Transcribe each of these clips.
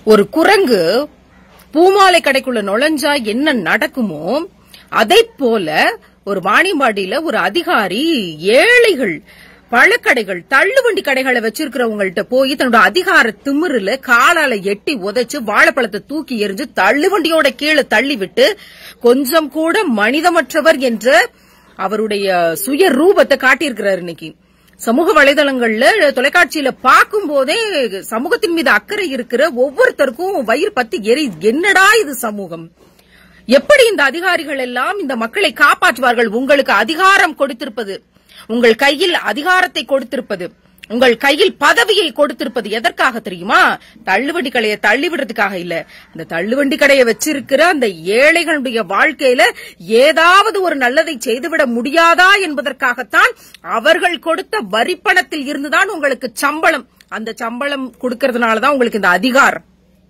ஒரு குரங்கு பூமாலை கடைக்குள்ள நுழைஞ்சா என்ன நடக்குமோ அதை போல ஒரு வாணியம்பாடியில ஒரு அதிகாரி ஏழைகள் பழக்கடைகள் தள்ளுவண்டி கடைகளை வச்சிருக்கிறவங்கள்ட்ட போய் தன்னோட அதிகார திமிருல காலால எட்டி உதைச்சு வாழைப்பழத்தை தூக்கி எறிஞ்சு தள்ளுவண்டியோட கீழே தள்ளி விட்டு கொஞ்சம் கூட மனிதமற்றவர் என்ற அவருடைய சுய ரூபத்தை காட்டியிருக்கிறார் இன்னைக்கு சமூக வலைதளங்கள்ல தொலைக்காட்சியில பார்க்கும் போதே சமூகத்தின் மீது அக்கறை இருக்கிற ஒவ்வொருத்தருக்கும் வயிறு பத்தி எரி என்னடா இது சமூகம் எப்படி இந்த அதிகாரிகள் எல்லாம் இந்த மக்களை காப்பாற்றுவார்கள் உங்களுக்கு அதிகாரம் கொடுத்திருப்பது உங்கள் கையில் அதிகாரத்தை கொடுத்திருப்பது உங்கள் கையில் பதவியை கொடுத்திருப்பது எதற்காக தெரியுமா தள்ளுவண்டி கடையை தள்ளி விடுறதுக்காக இல்ல அந்த தள்ளுவண்டி கடையை வச்சிருக்கிற அந்த ஏழைகளுடைய வாழ்க்கையில ஏதாவது ஒரு நல்லதை செய்துவிட முடியாதா என்பதற்காகத்தான் அவர்கள் கொடுத்த வரிப்பணத்தில் இருந்துதான் உங்களுக்கு சம்பளம் அந்த சம்பளம் கொடுக்கறதுனாலதான் உங்களுக்கு இந்த அதிகாரம்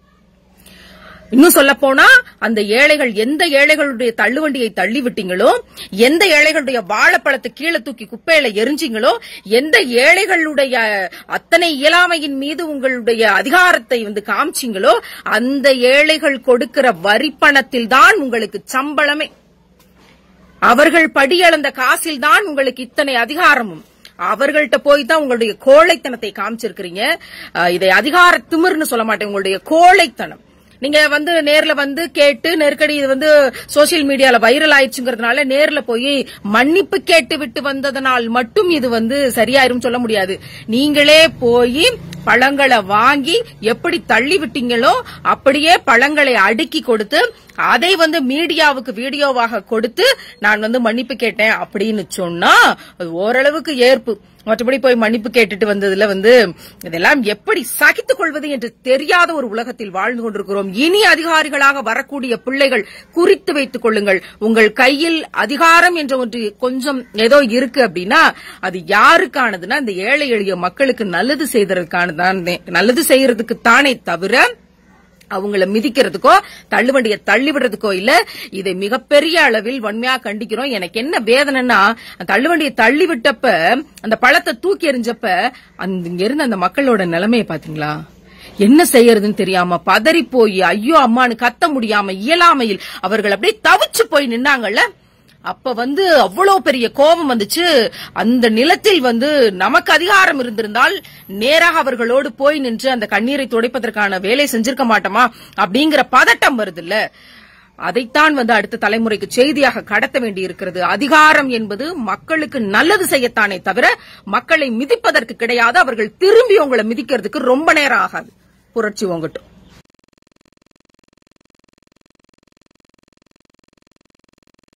இன்னும் சொல்ல போனா அந்த ஏழைகள் எந்த ஏழைகளுடைய தள்ளுவண்டியை தள்ளி விட்டீங்களோ எந்த ஏழைகளுடைய வாழைப்பழத்தை கீழே தூக்கி குப்பையில எரிஞ்சீங்களோ எந்த ஏழைகளுடைய அத்தனை இயலாமையின் மீது உங்களுடைய அதிகாரத்தை வந்து காமிச்சீங்களோ அந்த ஏழைகள் கொடுக்கிற வரிப்பணத்தில் தான் உங்களுக்கு சம்பளமே அவர்கள் படியளந்த காசில் தான் உங்களுக்கு இத்தனை அதிகாரமும் அவர்கள்ட்ட போய் தான் உங்களுடைய கோழைத்தனத்தை காமிச்சிருக்கிறீங்க அஹ், இதை அதிகார திமிர்னு சொல்ல மாட்டேன் உங்களுடைய கோழைத்தனம் நீங்க வந்து நேர்ல வந்து கேட்டு நெருக்கடி இது வந்து சோசியல் மீடியால வைரல் ஆயிடுச்சுங்கிறதுனால நேர்ல போய் மன்னிப்பு கேட்டு விட்டு வந்ததனால் மட்டும் இது வந்து சரியாயிரும் சொல்ல முடியாது நீங்களே போய் பழங்களை வாங்கி எப்படி தள்ளி விட்டீங்களோ அப்படியே பழங்களை அடுக்கி கொடுத்து அதை வந்து மீடியாவுக்கு வீடியோவாக கொடுத்து நான் வந்து மன்னிப்பு கேட்டேன் அப்படின்னு சொன்னா அது ஓரளவுக்கு ஏற்பு மற்றபடி போய் மன்னிப்பு கேட்டுட்டு வந்ததுல வந்து இதெல்லாம் எப்படி சகித்துக் கொள்வது என்று தெரியாத ஒரு உலகத்தில் வாழ்ந்து கொண்டிருக்கிறோம் இனி அதிகாரிகளாக வரக்கூடிய பிள்ளைகள் குறித்து வைத்துக் கொள்ளுங்கள் உங்கள் கையில் அதிகாரம் என்ற ஒன்று கொஞ்சம் ஏதோ இருக்கு அப்படின்னா அது யாருக்கானதுன்னா இந்த ஏழை எளிய மக்களுக்கு நல்லது செய்ததற்கானதான் நல்லது செய்யறதுக்கு தானே தவிர அவங்கள மிதிக்கிறதுக்கோ தள்ளுவண்டியை தள்ளி விடுறதுக்கோ இல்ல இதை மிகப்பெரிய அளவில் வன்மையா கண்டிக்கிறோம் எனக்கு என்ன வேதனைன்னா அந்த தள்ளுவண்டியை தள்ளி விட்டப்ப அந்த பழத்தை தூக்கி எறிஞ்சப்ப அந்த இங்க இருந்த அந்த மக்களோட நிலைமையை பாத்தீங்களா என்ன செய்யறதுன்னு தெரியாம பதறி போய் ஐயோ அம்மான்னு கத்த முடியாம இயலாமையில் அவர்கள் அப்படியே தவிச்சு போய் நின்னாங்கல்ல அப்ப வந்து அவ்வளவு பெரிய கோபம் வந்துச்சு அந்த நிலத்தில் வந்து நமக்கு அதிகாரம் இருந்திருந்தால் நேராக அவர்களோடு போய் நின்று அந்த கண்ணீரை துடைப்பதற்கான வேலை செஞ்சிருக்க மாட்டோமா அப்படிங்கிற பதட்டம் வருதுல்ல அதைத்தான் வந்து அடுத்த தலைமுறைக்கு செய்தியாக கடத்த வேண்டி இருக்கிறது அதிகாரம் என்பது மக்களுக்கு நல்லது செய்யத்தானே தவிர மக்களை மிதிப்பதற்கு கிடையாது அவர்கள் திரும்பி உங்களை மிதிக்கிறதுக்கு ரொம்ப நேரம் ஆகாது புரட்சி உங்கட்டும்